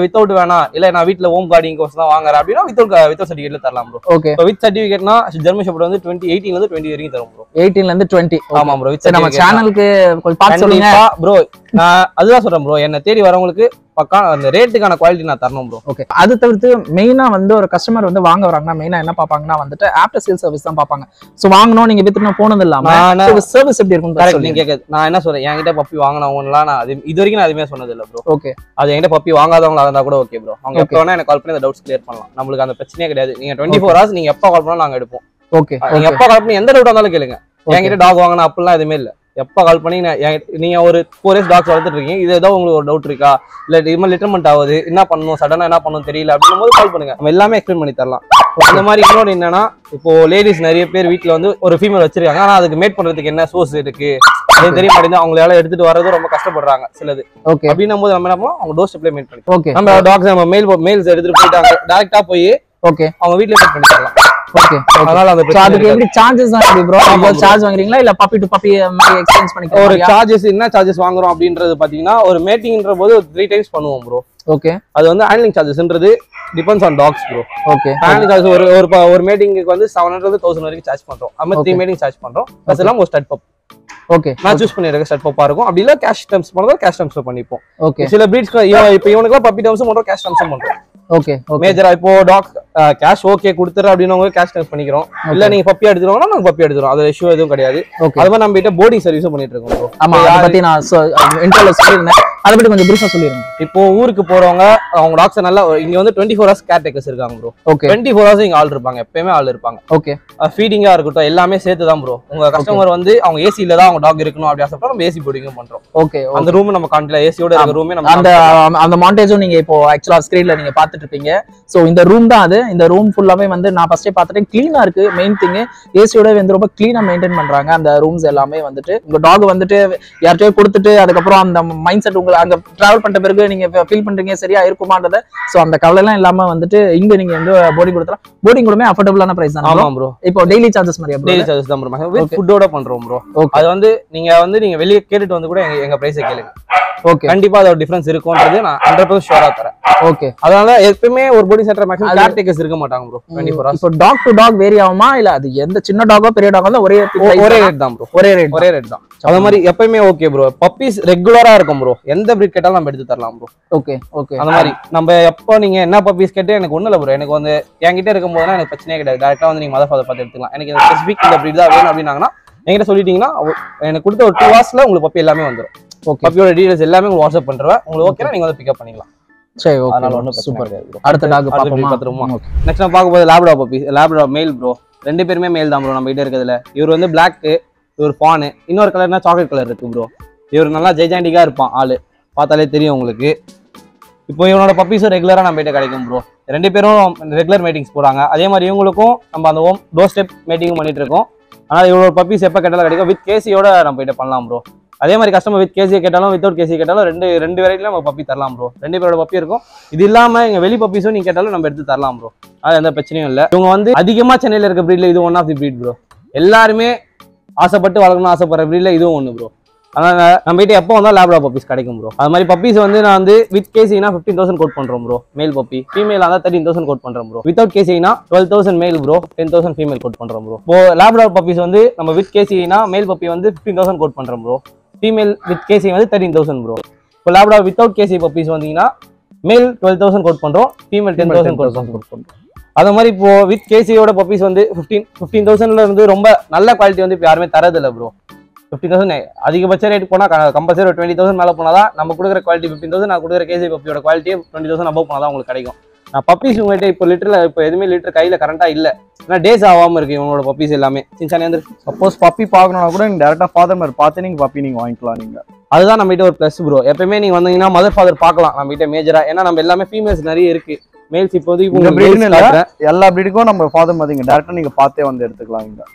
வித்தவுட் வேணாம் இல்ல நான் வீட்ல ஹோம் கார்டிங் கோர்ஸ் தான் வாங்குறேன் அப்படின்னா வித்தவுட் வித்தவுட் சர்டிஃபிகேட்ல தரலாம் ப்ரோ ஓகே இப்போ வித் சர்டிஃபிகேட்னா ஜெர்மன் ஷெப்பர்ட் வந்து டுவெண்ட்டி எயிட்டீன்ல இருந்து டுவெண்ட்டி வரைக்கும் தரும் ப்ரோ எயிட்டீன்ல இருந்து டுவெண்ட்டி ஆமா ப்ரோ வித் சரி நம்ம சேனலுக்கு கொஞ்சம் பார்த்து சொல்லுங்க ப்ரோ நான் அதுதான் சொல்றேன் ப்ரோ என்ன தேடி வரவங்களுக்கு பக்கா அந்த ரேட்டுக்கான குவாலிட்டி நான் தரணும் ப்ரோ ஓகே அது தவிர்த்து மெயினா வந்து ஒரு கஸ்டமர் வந்து வாங்க வராங்கன்னா மெயினா என்ன பார்ப்பாங்கன்னா வந்துட்டு ஆஃப்டர் சேல் சர்வீஸ் தான் பார்ப்பாங்க சோ வாங்கணும் நீங்க வித்துட்டு போனது இல்லாம நான் சர்வீஸ் எப்படி இருக்கும் கரெக்ட் நீங்க கேட்க நான் என்ன சொல்றேன் என்கிட்ட பப்பி வாங்கினவங்கலாம் நான் அது இது வரைக்கும் நான் எதுவுமே சொன்னது இல்ல ப்ரோ ஓகே அது என்கிட்ட பப்பி வாங்காதவங்களா இருந்தா கூட ஓகே ப்ரோ அவங்க எப்போ Okay. வேணா எனக்கு கால் பண்ணி அந்த டவுட்ஸ் கிளியர் பண்ணலாம் நம்மளுக்கு அந்த பிரச்சனையே கிடையாது நீங்க டுவெண்ட்டி ஃபோர் ஹவர்ஸ் நீங்க எப்போ கால் பண்ணாலும் நாங்க எடுப்போம் ஓகே நீங்க எப்போ கால் பண்ணி எந்த டவுட் இருந்தாலும் கேளுங்க Okay. என்கிட்ட டாக் வாங்கினா அப்படிலாம் எதுவுமே இல்ல எப்போ கால் பண்ணி நான் என்கிட்ட- நீங்க ஒரு ஃபோர் இயர்ஸ் டாக்ஸ் வளர்த்துட்டு இருக்கீங்க இது ஏதோ உங்களுக்கு ஒரு டவுட் இருக்கா இல்ல இது மாதிரி லிட்டர்மெண்ட் ஆகுது என்ன பண்ணணும் சடனா என்ன பண்ணணும் தெரியல அப்படின்னும் போது கால் பண்ணுங்க நம்ம எல்லாமே எக்ஸ்பிளைன் பண்ணி தரலாம் அந்த மாதிரி இன்னொரு என்னன்னா இப்போ லேடிஸ் நிறைய பேர் வீட்ல வந்து ஒரு ஃபீமேல் வச்சிருக்காங்க ஆனா அதுக்கு மேட் பண்றதுக்கு என்ன சோர்ஸ் இருக்கு அது தெரிய மாட்டேங்குது அவங்களால எடுத்துட்டு வர்றது ரொம்ப கஷ்டப்படுறாங்க சிலது ஓகே அப்படின்னும் போது நம்ம என்ன பண்ணுவோம் அவங்க டோர் ஸ்டெப்ல மேட் பண்ணி ஓகே நம்ம டாக்ஸ் நம்ம மெயில் மெயில்ஸ் எடுத்துட்டு போயிட்டாங்க டேரக்டா போய் ஓகே அவங்க வீட்ல மேட் பண்ணி தரலாம் ஓகே அதனால அந்த சோ பிரச்சனை அதுக்கு இருக்காது. எப்படி சார்ஜஸ் தான் எப்படி ப்ரோ ஆமா bro. சார்ஜ் வாங்குறீங்களா இல்ல பப்பி டு பப்பி மாதிரி எக்ஸ்சேஞ்ச் ஒரு பண்ணிக்கிறீங்களா சார்ஜஸ் என்ன சார்ஜஸ் வாங்குறோம் அப்படின்றது பாத்தீங்கன்னா ஒரு மேட்டிங்ன்ற போது ஒரு த்ரீ டைம்ஸ் பண்ணுவோம் ப்ரோ ஓகே அது வந்து ஹேண்ட்லிங் சார்ஜஸ்ன்றது depends on dogs bro okay handling charges ஒரு ஒரு ப- ஒரு மீட்டிங்க்கு வந்து செவன் ஹண்ட்ரட் தௌசண்ட் வரைக்கும் சார்ஜ் பண்றோம் அது மாதிரி த்ரீ Okay. மீட்டிங் சார்ஜ் பண்றோம் ப்ளஸ் எல்லாம் ஒரு ஸ்டட் பப் ஓகே நான் சூஸ் பண்ணிருக்க ஸ்டட் பப்பா இருக்கும் அப்படி இல்ல கேஷ் டர்ம்ஸ் பண்ணதோ கேஷ் டர்ம்ஸ்ல பண்ணிப்போம் ஓகே சில பிரீட்ஸ் இப்போ இவனுக்குலாம் பப்பி டர்ம்ஸும் பண்றோம் கேஷ் டர்ம்ஸும் பண்றோம் ஓகே ஓகே மேஜரா இப்போ டாக் கேஷ் ஓகே கொடுத்துரு அப்படின்னவங்க கேஷ் டர்ம்ஸ் பண்ணிக்கிறோம் இல்ல நீங்க பப்பி எடுத்துருவாங்கன்னா நாங்க பப்பி எடுத்துறோம் அது இஷ்யூ எதுவும் கிடையாது ஓகே அது மாதிரி நம்ம கிட்ட போர்டிங் சர்வீஸும் பண்ணிட்டு இருக்கோம் bro. ஆமா இப்போ அத யாரு- பத்தி நான் இன்டர்வியூல சொல்லியிருந்தேன் அதை பத்தி கொஞ்சம் பிரீஃபா சொல்லிருங்க இப்போ ஊருக்கு போறவங்க அவங்க டாக்ஸ் நல்லா இங்க வந்து twenty four hours caretakers இருக்காங்க bro okay twenty four hours இங்க ஆள் இருப்பாங்க எப்பயுமே ஆள் இருப்பாங்க ஓகே ஃபீடிங்கா இருக்கட்டும் எல்லாமே சேர்த்து தான் ப்ரோ உங்க கஸ்டமர் வந்து அவங்க ஏசில தான் அவங்க டாக் இருக்கணும் அப்படி ஆசைப்பட்டா நம்ம ஏசி போர்டிங்கும் பண்றோம் ஓகே அந்த ரூம் நம்ம காண்டில ஏசியோட இருக்க ரூமே நம்ம அந்த அந்த மாண்டேஜும் நீங்க இப்போ ஆக்சுவலா ஸ்கிரீன்ல நீங்க பாத்துட்டு இருப்பீங்க சோ இந்த ரூம் தான் அது இந்த ரூம் ஃபுல்லாவே வந்து நான் ஃபர்ஸ்டே பார்த்துட்டேன் க்ளீனா இருக்கு மெயின் திங் ஏசியோட வந்து ரொம்ப க்ளீனா மெயின்டைன் பண்றாங்க அந்த ரூம்ஸ் எல்லாமே வந்துட்டு உங்க டாக் வந்துட்டு யார்கிட்டயோ கொடுத்துட்டு அதுக்கப்புறம் அந்த மைண்ட் செட் உங்களை அங்க டிராவல் பண்ணிட்ட பிறகு நீங்க ஃபீல் பண்றீங்க சரியா இருக்குமான்றத சோ அந்த கவலை எல்லாம் இல்லாம வந்துட்டு இங்க நீங்க வந்து போர்டிங் கொடுத்தலாம் போர்டிங் கூடமே அஃபோர்டபுளான பிரைஸ் தான் ஆமா ப்ரோ இப்போ டெய்லி சார்ஜஸ் மாதிரியா bro? டெய்லி சார்ஜஸ் தான் ப்ரோ வித் Okay. ஃபுட்டோட பண்றோம் ப்ரோ Okay. அது வந்து நீங்க வந்து நீங்க வெளியே கேட்டுட்டு வந்து கூட எங்க எங்க பிரைஸை கேளுங்க ஓகே கண்டிப்பா அதோட டிஃபரன்ஸ் இருக்கும்ன்றது நான் ஹண்ட்ரட் பர்சன்ட் ஷோரா தரேன் ஓகே அதனால எப்பவுமே ஒரு போர்டிங் சென்டர் மேக்ஸிமம் அது- கேர் டேக்கர்ஸ் இருக்க மாட்டாங்க ப்ரோ டுவெண்ட்டி ஃபோர் ஹவர்ஸ் இப்போ டாக் டு டாக் வேரி ஆகுமா இல்ல அது எந்த சின்ன டாகோ பெரிய டாகோ தான் ஒரே price ஒரே தானா? ரேட் தான் ப்ரோ ஒரே ரேட் ஒரே ரேட் தான் அது மாதிரி எப்பயுமே ஓகே ப்ரோ பப்பீஸ் ரெகுலரா இருக்கும் ப்ரோ எந்த பிரீட் கேட்டாலும் நம்ம எடுத்து தரலாம் ப்ரோ ஓகே ஓகே அந்த மாதிரி நம்ம எப்போ நீங்க என்ன பப்பீஸ் கேட்டு எனக்கு ஒண்ணு இல்ல ப்ரோ எனக்கு வந்து என்கிட்ட இருக்கும் போதுலாம் எனக்கு பிரச்சனையே கிடையாது டேரக்டா வந்து நீங்க மதர் ஃபாதர் பார்த்து எடுத்துக்கலாம் எனக்கு இந்த ஸ்பெசிபிக் இந்த breed தான் வேணும் அப்படின்னாங்கன்னா என்கிட்ட சொல்லிட்டீங்கன்னா அவ- எனக்கு கொடுத்த ஒரு டூ ஹவர்ஸ்ல உங்களுக்கு பப்பி எல்லாமே வந்துரும் ஓகே பப்பியோட டீடைல்ஸ் எல்லாமே உங்களுக்கு வாட்ஸ்அப் பண்றேன் உங்களுக்கு ஓகேனா நீங்க வந்து பிக்கப் பண்ணிக்கலாம் சரி அதனால ஓகே ஒன்றும் சூப்பர் சூப்பர் bro. அடுத்த டாக் அடுத்த breed பாப்போமா பார்த்துருவோமா? ஓகே நெக்ஸ்ட் நம்ம பார்க்க போது லேப்டா பப்பி லேப்டா மேல் ப்ரோ ரெண்டு பேருமே மேல் தான் ப்ரோ நம்ம கிட்ட இருக்கிறதுல இவர் வந்து பிளாக் இவர் பானு இன்னொரு கலர்னா சாக்லேட் கலர் இருக்கு ப்ரோ இவர் நல்லா ஜெய்ஜாண்டிக்கா இருப்பான் ஆளு பார்த்தாலே தெரியும் உங்களுக்கு இப்போ இவனோட பப்பீஸும் ரெகுலரா நம்ம கிட்ட கிடைக்கும் ப்ரோ ரெண்டு பேரும் ரெகுலர் மீட்டிங்ஸ் போறாங்க அதே மாதிரி இவங்களுக்கும் நம்ம அந்த ஹோம் டோர் ஸ்டெப் மீட்டிங் பண்ணிட்டு இருக்கோம் ஆனால் இவரோட பப்பீஸ் எப்போ கேட்டாலும் கிடைக்கும் வித் கேசியோட நம்ம கிட்ட பண்ணலாம் ப்ரோ அதே மாதிரி கஸ்டமர் வித் கேசி கேட்டாலும் வித்தவுட் கேசி கேட்டாலும் ரெண்டு ரெண்டு வெரைட்டில நம்ம பப்பி தரலாம் ப்ரோ ரெண்டு பேரோட பப்பி இருக்கும் இது இல்லாம இங்க வெளி பப்பீஸும் நீங்க கேட்டாலும் நம்ம எடுத்து தரலாம் ப்ரோ அது எந்த பிரச்சனையும் இல்லை இவங்க வந்து அதிகமா சென்னையில இருக்க breedல இது one of the breed bro எல்லாருமே ஆசைப்பட்டு வளர்க்கணும்னு ஆசைப்படுற breedல இதுவும் ஒன்று ப்ரோ அதனால நம்ம கிட்ட எப்போ வந்தாலும் லேப்டா பப்பீஸ் கிடைக்கும் ப்ரோ அது மாதிரி பப்பீஸ் வந்து நான் வந்து வித் கேசினா ஃபிஃப்டீன் தௌசண்ட் கோட் பண்றோம் ப்ரோ மேல் பப்பி ஃபீமேல் இருந்தால் தேர்ட்டின் தௌசண்ட் கோட் பண்றோம் ப்ரோ வித்தவுட் கேசினா twelve thousand male bro ten thousand female quote பண்றோம் ப்ரோ இப்போ லேப்டா பப்பீஸ் வந்து நம்ம வித் கேசினா மேல் பப்பி வந்து ஃபிஃப்டீன் தௌசண்ட் கோட் பண்றோம் ப்ரோ ஃபீமேல் வித் கேசி வந்து தேர்ட்டின் தௌசண்ட் ப்ரோ இப்போ லேப்டா வித்தவுட் கேசி பப்பீஸ் வந்தீங்கன்னா மேல் டுவெல் தௌசண்ட் கோட் பண்றோம் ஃபீமேல் டென் தௌசண்ட் கோட் பண்றோம் அது மாதிரி இப்போ வித் கேசியோட பப்பீஸ் வந்து ஃபிஃப்டீன் ஃபிஃப்டீன் தௌசண்ட்ல இருந்து ரொம்ப நல்ல குவாலிட்டி வந்து இப்போ யாருமே தரதில்ல ப்ரோ ஃபிஃப்டி தௌசண்ட் அதிகபட்ச ரேட் போனால் கம்பல்சரி ஒரு டுவெண்ட்டி தௌசண்ட் மேலே போனால் தான் நம்ம கொடுக்குற குவாலிட்டி ஃபிஃப்டின் தௌசண்ட் நான் கொடுக்குற கேசி பப்பியோட குவாலிட்டியே டுவெண்ட்டி தௌசண்ட் அபவ் போனால் தான் உங்களுக்கு கிடைக்கும் நான் பப்பீஸ் உங்கள்கிட்ட இப்போ லிட்டரில் இப்போ எதுவுமே லிட்டர் கையில் கரண்ட்டாக இல்லை ஏன்னா டேஸ் ஆகாமல் இருக்கு இவங்களோட பப்பீஸ் எல்லாமே சின்சானே வந்து சப்போஸ் பப்பி பார்க்கணும்னா கூட நீங்க டேரக்டா ஃபாதர் மாதிரி பார்த்து நீங்க பப்பி நீங்க வாங்கிக்கலாம் நீங்க அதுதான் நம்ம கிட்ட ஒரு ப்ளஸ் ப்ரோ எப்பயுமே நீங்க வந்தீங்கன்னா மதர் ஃபாதர் பார்க்கலாம் நம்ம கிட்ட மேஜரா ஏன்னா நம்ம எல்லாமே ஃபீமேல்ஸ் நிறைய இருக்கு மேல்ஸ் இப்போ வந்து இந்த இவங்க breed males இல்ல. காட்டுறேன். எல்லா பிரீடுக்கும் நம்ம ஃபாதர் மாதிரி டேரக்டா நீங்க பார்த்தே வந்து எடுத்துக்கலாம் இங்க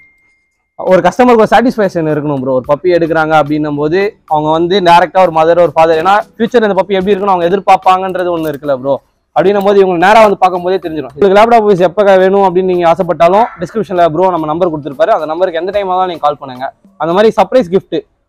ஒரு கஸ்டமருக்கு ஒரு சாட்டிஸ்ஃபேக்ஷன் இருக்கணும் ப்ரோ ஒரு பப்பி எடுக்கிறாங்க அப்படின்னும் போது அவங்க வந்து டேரக்டா ஒரு மதர் ஒரு ஃபாதர் ஏன்னா ஃபியூச்சர் இந்த பப்பி எப்படி இருக்கணும் அவங்க எதிர்பார்ப்பாங்கன்றது ஒன்று இருக்குல்ல ப்ரோ அப்படின்னும் போது இவங்க நேரா வந்து பார்க்கும்போதே தெரிஞ்சிடும் உங்களுக்கு லேப்டாப் பீஸ் எப்போ வேணும் அப்படின்னு நீங்க ஆசைப்பட்டாலும் டிஸ்கிரிப்ஷன்ல ப்ரோ நம்ம நம்பர் கொடுத்துருப்பாரு அந்த நம்பருக்கு எந்த டைம் தான் நீங்க கால் பண்ணுங்க அந்த மாதிரி சர்ப்ரைஸ் gift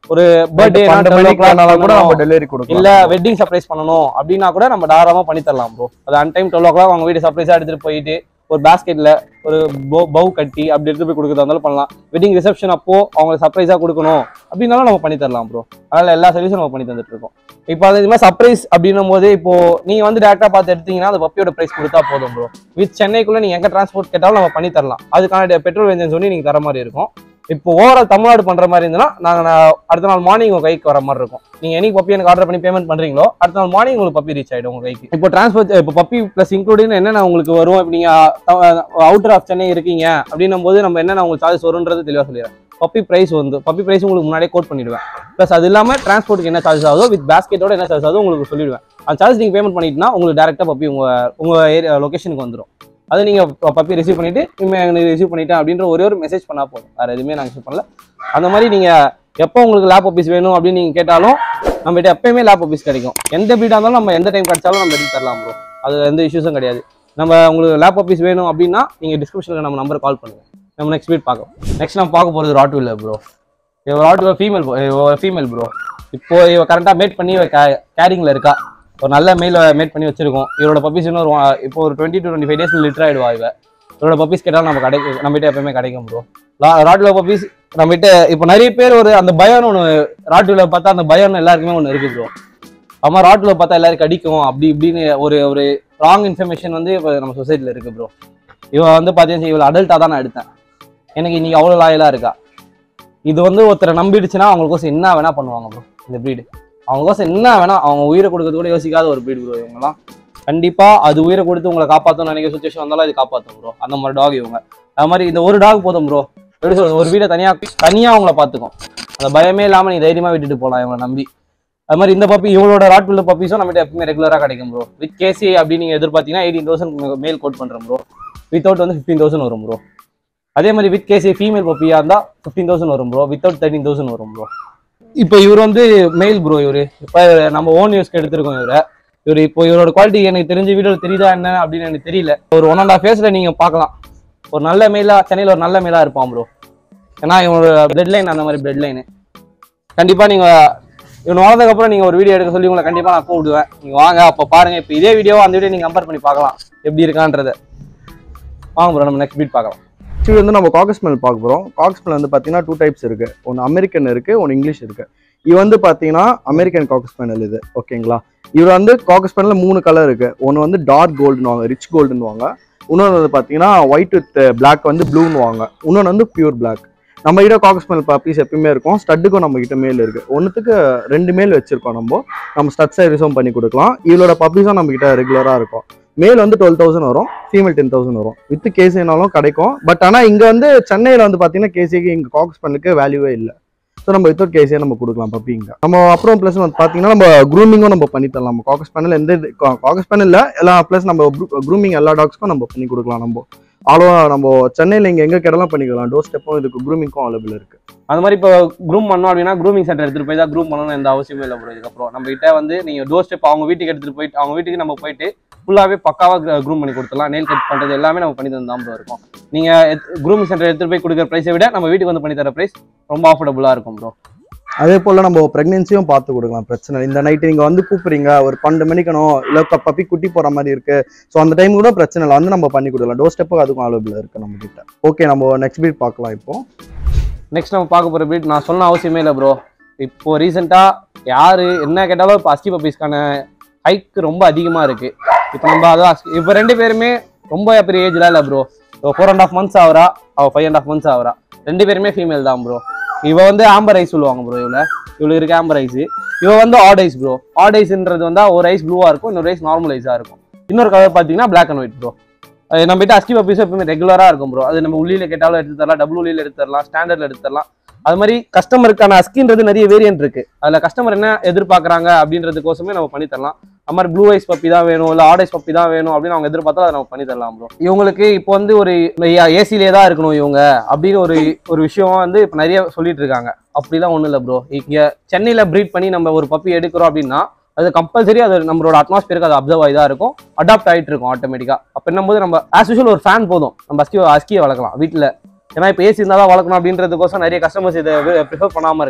ஒரு பர்த்டே பன்னெண்டு மணிக்கு ஆனாலும் கூட நம்ம டெலிவரி கொடுக்கலாம் இல்ல வெட்டிங் சர்ப்ரைஸ் பண்ணணும் அப்படின்னா கூட நம்ம தாராளமா பண்ணி தரலாம் ப்ரோ அது on time twelve o'clock அவங்க வீடு சர்ப்ரைஸா எடுத்துட்டு போயிட்டு ஒரு பேஸ்கெட்ல ஒரு பவு கட்டி அப்படி எடுத்து போய் கொடுக்கறதா இருந்தாலும் பண்ணலாம் வெட்டிங் ரிசப்ஷன் அப்போ அவங்க சர்ப்ரைஸா கொடுக்கணும் அப்படின்னாலும் நம்ம பண்ணி தரலாம் ப்ரோ அதனால எல்லா சர்வீஸும் நம்ம பண்ணி தந்துட்டு இருக்கோம் இப்போ அது மாதிரி சர்ப்ரைஸ் அப்படின்னும் போது இப்போ நீங்க வந்து டேரக்டா பார்த்து எடுத்தீங்கன்னா அந்த பப்பியோட பிரைஸ் கொடுத்தா போதும் ப்ரோ வித் சென்னைக்குள்ள நீங்க எங்க டிரான்ஸ்போர்ட் கேட்டாலும் நம்ம பண்ணி தரலாம் அதுக்கான பெட்ரோல் என்ஜின் சொல்லி நீங்க தர மாதிரி இருக்கும் இப்போ ஓவரால் தமிழ்நாடு பண்ற மாதிரி இருந்ததுன்னா நாங்க நான் அடுத்த நாள் மார்னிங் உங்க கைக்கு வர மாதிரி இருக்கும் நீங்க என்னைக்கு பப்பி எனக்கு ஆர்டர் பண்ணி பேமெண்ட் பண்றீங்களோ அடுத்த நாள் மார்னிங் உங்களுக்கு பப்பி ரீச் ஆயிடும் உங்க கைக்கு இப்போ டிரான்ஸ்போர்ட் இப்போ பப்பி பிளஸ் இன்க்ளூடிங் என்னென்ன உங்களுக்கு வரும் இப்போ நீங்க அவுட்டர் ஆஃப் சென்னை இருக்கீங்க அப்படின்னும் போது நம்ம என்னென்ன உங்களுக்கு சார்ஜஸ் வரும்ன்றது தெளிவாக சொல்லிடுறேன் பப்பி பிரைஸ் வந்து பப்பி பிரைஸ் உங்களுக்கு முன்னாடியே கோட் பண்ணிடுவேன் ப்ளஸ் அது இல்லாம டிரான்ஸ்போர்ட்டுக்கு என்ன சார்ஜஸ் ஆகுதோ வித் பேஸ்கெட்டோட என்ன சார்ஜஸ் ஆகுதோ உங்களுக்கு சொல்லிடுவேன் அந்த சார்ஜ் நீங்க பேமெண்ட் பண்ணிட்டுனா உங்களுக்கு டேரக்டா பப்பி உங்க உங்க ஏரியா லொகேஷனுக்கு வந்துடும் அதை நீங்க பப்பி ரிசீவ் பண்ணிட்டு இனிமே ரிசீவ் பண்ணிட்டேன் அப்படின்ற ஒரே ஒரு மெசேஜ் பண்ணா போதும் வேற எதுவுமே நாங்கள் ரிசீவ் பண்ணல அந்த மாதிரி நீங்க எப்போ உங்களுக்கு லேப் ஆஃபீஸ் வேணும் அப்படின்னு நீங்க கேட்டாலும் நம்ம கிட்ட எப்பயுமே லேப் ஆஃபீஸ் கிடைக்கும் எந்த பீடா இருந்தாலும் நம்ம எந்த டைம் கிடைச்சாலும் நம்ம எடுத்து தரலாம் ப்ரோ அது எந்த இஷ்யூஸும் கிடையாது நம்ம உங்களுக்கு லேப் ஆஃபீஸ் வேணும் அப்படின்னா நீங்க டிஸ்கிரிப்ஷனில் நம்ம நம்பர் கால் பண்ணுங்க நம்ம நெக்ஸ்ட் வீட் பார்க்கலாம் நெக்ஸ்ட் நம்ம பார்க்க போகிறது ராட் வீலர் ப்ரோ இவ Rottweiler female female bro இப்போ இவ கரெக்டாக மேட் பண்ணி கேரிங்ல இருக்கா ஒரு நல்ல மெயில் மேட் பண்ணி வச்சிருக்கோம் இவரோட பப்பீஸ் இன்னும் ஒரு வா- இப்போ ஒரு twenty to twenty five days litter ஆயிடுவா இவ இவரோட பப்பீஸ் கேட்டாலும் நம்ம கிடைக்கும் நம்மகிட்ட எப்பயுமே கிடைக்கும் ப்ரோ ராட்ல பப்பீஸ் நம்மகிட்ட இப்போ நிறைய பேர் ஒரு அந்த பயம்னு ஒன்று ராட்ல பார்த்தா அந்த பயம்னு எல்லாருக்குமே ஒன்று இருக்கு ப்ரோ அம்மா ராட்ல பார்த்தா எல்லாருக்கும் அடிக்கும் அப்படி இப்படின்னு ஒரு ஒரு ராங் இன்ஃபர்மேஷன் வந்து இப்போ நம்ம சொசைட்டியில் இருக்கு ப்ரோ இவ வந்து பார்த்தீங்கன்னா இவள் அடல்ட்டாக தான் நான் எடுத்தேன் எனக்கு இன்னைக்கு அவ்வளோ லாயலாக இருக்கா இது வந்து ஒருத்தரை நம்பிடுச்சுன்னா அவங்களுக்கோசம் என்ன வேணா பண்ணுவாங்க ப்ரோ இந்த ப்ரீடு அவங்களுக்கோசம் என்ன வேணா அவங்க உயிரை கொடுக்கறது கூட யோசிக்காத ஒரு ப்ரீடு ப்ரோ இவங்கலாம் கண்டிப்பா அது உயிரை கொடுத்து உங்களை காப்பாற்றணும்னு நினைக்கிற சுச்சுவேஷன் வந்தாலும் அது காப்பாற்றும் ப்ரோ அந்த மாதிரி டாக் இவங்க அது மாதிரி இந்த ஒரு டாக் போதும் ப்ரோ எப்படி சொல்றது ஒரு வீடை தனியா தனியா அவங்கள பார்த்துக்கும் அந்த பயமே இல்லாம நீ தைரியமா விட்டுட்டு போகலாம் இவங்களை நம்பி அது மாதிரி இந்த பப்பி இவங்களோட ராட் உள்ள பப்பீஸும் நம்மகிட்ட எப்பவுமே ரெகுலரா கிடைக்கும் ப்ரோ வித் கேசி அப்படின்னு நீங்க எதிர்பார்த்தீங்கன்னா எயிட்டீன் தௌசண்ட் மேல் கோட் பண்றோம் ப்ரோ வித்தவுட் வந்து ஃபிஃப்டீன் தௌசண்ட் வரும் ப்ரோ அதே மாதிரி வித் கேசி ஃபீமேல் பப்பியா இருந்தா ஃபிஃப்டீன் தௌசண்ட் வரும் ப்ரோ வித்தவுட் தேர்ட்டின் தௌசண்ட் வரும் ப்ரோ இப்போ இவர் வந்து மெயில் ப்ரோ இவரு இப்போ நம்ம ஓன் யூஸ்க்கு எடுத்திருக்கோம் இவரை இவர் இப்போ இவரோட குவாலிட்டி எனக்கு தெரிஞ்ச வீடியோ தெரியுதா என்ன அப்படின்னு எனக்கு தெரியல ஒரு ஒன் அண்ட் ஆஃப் ஃபேஸ்ல நீங்க பார்க்கலாம் ஒரு நல்ல மெயிலா சென்னையில் ஒரு நல்ல மெயிலா இருப்பான் ப்ரோ ஏன்னா இவனோட பிளட் லைன் அந்த மாதிரி பிளட் லைனு கண்டிப்பா நீங்க இவன் வளர்ந்ததுக்கு அப்புறம் நீங்க ஒரு வீடியோ எடுக்க சொல்லி உங்களை கண்டிப்பா நான் கூப்பிடுவேன் நீங்க வாங்க அப்ப பாருங்க இப்போ இதே வீடியோ அந்த வீடியோ நீங்க கம்பேர் பண்ணி பார்க்கலாம் எப்படி இருக்கான்றத வாங்க ப்ரோ நம்ம நெக்ஸ்ட் பீட் பார்க்கலாம் ஆக்சுவலி வந்து நம்ம காக் ஸ்மெல் பார்க்க போகிறோம் காக் ஸ்மெல் வந்து பார்த்தீங்கன்னா டூ டைப்ஸ் இருக்கு ஒன்று அமெரிக்கன் இருக்கு ஒன்று இங்கிலீஷ் இருக்கு இது வந்து பார்த்தீங்கன்னா அமெரிக்கன் காக் ஸ்பெனல் இது ஓகேங்களா இவர் வந்து காக் ஸ்பெனல்ல மூணு கலர் இருக்கு ஒன்று வந்து டார்க் கோல்டுன்னு வாங்க ரிச் கோல்டுன்னு வாங்க இன்னொன்று வந்து பார்த்தீங்கன்னா ஒயிட் வித் பிளாக் வந்து ப்ளூன்னு வாங்க இன்னொன்று வந்து பியூர் பிளாக் நம்ம கிட்ட காக் ஸ்மெல் பப்பீஸ் எப்பயுமே இருக்கும் ஸ்டட்டுக்கும் நம்ம கிட்ட மேல் இருக்கு ஒன்றுத்துக்கு ரெண்டு மேல் வச்சிருக்கோம் நம்ம நம்ம ஸ்டட் சர்வீஸும் பண்ணி கொடுக்கலாம் இவளோட பப்பீஸும் நம்ம கிட்ட ரெகுலராக இருக்கும் மேல் வந்து டுவெல் தௌசண்ட் வரும் ஃபீமேல் டென் தௌசண்ட் வரும் வித் கேசினாலும் கிடைக்கும் பட் ஆனால் இங்கே வந்து சென்னையில் வந்து பார்த்தீங்கன்னா கேசிக்கு இங்கே காக்ஸ் பண்ணுக்கு வேல்யூவே இல்லை ஸோ நம்ம வித்தவுட் கேசியே நம்ம கொடுக்கலாம் பப்பி இங்கே நம்ம அப்புறம் ப்ளஸ் வந்து பார்த்தீங்கன்னா நம்ம க்ரூமிங்கும் நம்ம பண்ணி தரலாம் நம்ம காக்கஸ் பேனல் எந்த காக்கஸ் பேனல் எல்லா ப்ளஸ் நம்ம க்ரூமிங் எல்லா டாக்ஸ்க்கும் நம்ம பண்ணி கொடுக்கலாம் நம்ம ஆலோ நம்ம சென்னையில் இங்கே எங்கே கிடலாம் பண்ணிக்கலாம் டோர் ஸ்டெப்பும் இதுக்கு க்ரூமிங்க்கும் அவைலபிள் இருக்கு அந்த மாதிரி இப்போ க்ரூம் பண்ணோம் அப்படின்னா க்ரூமிங் சென்டர் எடுத்துட்டு போய் தான் க்ரூம் பண்ணணும்னு எந்த அவசியமே இல்லை ப்ரோ இதுக்கப்புறம் நம்ம கிட்ட வந்து நீங்க டோர் ஸ்டெப் அவங்க வீட்டுக்கு எடுத்துட்டு போயிட்டு அவங்க வீட்டுக்கு நம்ம போயிட்டு ஃபுல்லாவே பக்காவா க்ரூம் பண்ணி கொடுத்துலாம் நெயில் கட் பண்றது எல்லாமே நம்ம பண்ணி தந்து தான் ப்ரோ இருக்கும் நீங்க க்ரூமிங் சென்டர் எடுத்துட்டு போய் கொடுக்குற ப்ரைஸை விட நம்ம வீட்டுக்கு வந்து பண்ணி தர ப்ரைஸ் ரொம்ப ஆஃபர்டபுளா இருக்கும் ப்ரோ அதே போல் நம்ம ப்ரெக்னென்சியும் பார்த்து கொடுக்கலாம் பிரச்சனை இல்லை. இந்த நைட்டு நீங்கள் வந்து கூப்பிடுறீங்க ஒரு பன்னெண்டு மணிக்கணும் இல்லை பப்பி குட்டி போகிற மாதிரி இருக்கு ஸோ அந்த டைம் கூட பிரச்சனை இல்லை வந்து நம்ம பண்ணி கொடுக்கலாம் டோர் ஸ்டெப்புக்கு அதுக்கும் அவைலபிள் இருக்கு நம்ம கிட்ட ஓகே நம்ம நெக்ஸ்ட் பீட் பார்க்கலாம் இப்போ நெக்ஸ்ட் நம்ம பார்க்க போற பீட் நான் சொன்ன அவசியமே இல்லை ப்ரோ இப்போ ரீசெண்டா யாரு என்ன கேட்டாலும் இப்போ அஸ்கி பப்பீஸ்க்கான ஹைக் ரொம்ப அதிகமா இருக்கு இப்போ நம்ம அதான் இப்போ ரெண்டு பேருமே ரொம்ப பெரிய ஏஜ்லாம் இல்லை bro four and half months ஆகுறா அவ ஃபைவ் அண்ட் ஆஃப் மந்த்ஸ் ஆகுறா ரெண்டு பேருமே ஃபீமேல் தான் ப்ரோ இவ வந்து ஆம்பர் ஐஸ் சொல்லுவாங்க ப்ரோ இவள இவளுக்கு இருக்க ஆம்பர் ஐஸ் இவ வந்து ஆட் ஐஸ் ப்ரோ ஆட் ஐஸ்ன்றது வந்து ஒரு ஐஸ் ப்ளூவா இருக்கும் இன்னொரு ஐஸ் நார்மல் ஐஸா இருக்கும் இன்னொரு கலர் பார்த்தீங்கன்னா பிளாக் அண்ட் ஒயிட் ப்ரோ நம்ம கிட்ட அஸ்கி பப்பீஸ் எப்பவுமே ரெகுலரா இருக்கும் ப்ரோ அது நம்ம உள்ளில கேட்டாலும் எடுத்து தரலாம் டபுள் உள்ளில எடுத்து தரலாம் ஸ்டாண்டர்ட்ல எடுத்து தரலாம் அது மாதிரி கஸ்டமருக்கான அஸ்கின்றது நிறைய வேரியன்ட் இருக்கு அதுல கஸ்டமர் என்ன எதிர்பார்க்கறாங்க அப்படின்றதுக்கோசமே நம்ம பண்ணி தரலாம் அது மாதிரி ப்ளூ ஐஸ் பப்பி தான் வேணும் இல்ல ஆட் ஐஸ் பப்பி தான் வேணும் அப்படின்னு அவங்க எதிர்பார்த்தா அதை நம்ம பண்ணி தரலாம் ப்ரோ இவங்களுக்கு இப்போ வந்து ஒரு ஏசிலே தான் இருக்கணும் இவங்க அப்படின்னு ஒரு ஒரு விஷயம் வந்து இப்போ நிறைய சொல்லிட்டு இருக்காங்க அப்படிலாம் ஒண்ணும் இல்லை ப்ரோ இங்க சென்னையில ப்ரீட் பண்ணி நம்ம ஒரு பப்பி எடுக்கிறோம் அப்படின்னா அது கம்பல்சரி அது நம்மளோட அட்மாஸ்பியருக்கு அது அப்சர்வ் ஆகி தான் இருக்கும் அடாப்ட் ஆகிட்டு இருக்கும் ஆட்டோமேட்டிக்கா அப்போ என்னும்போது நம்ம ஆஸ் யூஷுவல் ஒரு ஃபேன் போதும் நம்ம அஸ்கி அஸ்கியை வளர்க்கலாம் வீட்டில் ஏன்னா இப்போ ஏசி இருந்தால் தான் வளர்க்கணும் அப்படின்றதுக்கோசம் நிறைய கஸ்டமர்ஸ் இதை ப்ரிஃபர் பண்ணாமல் இருக்காங்க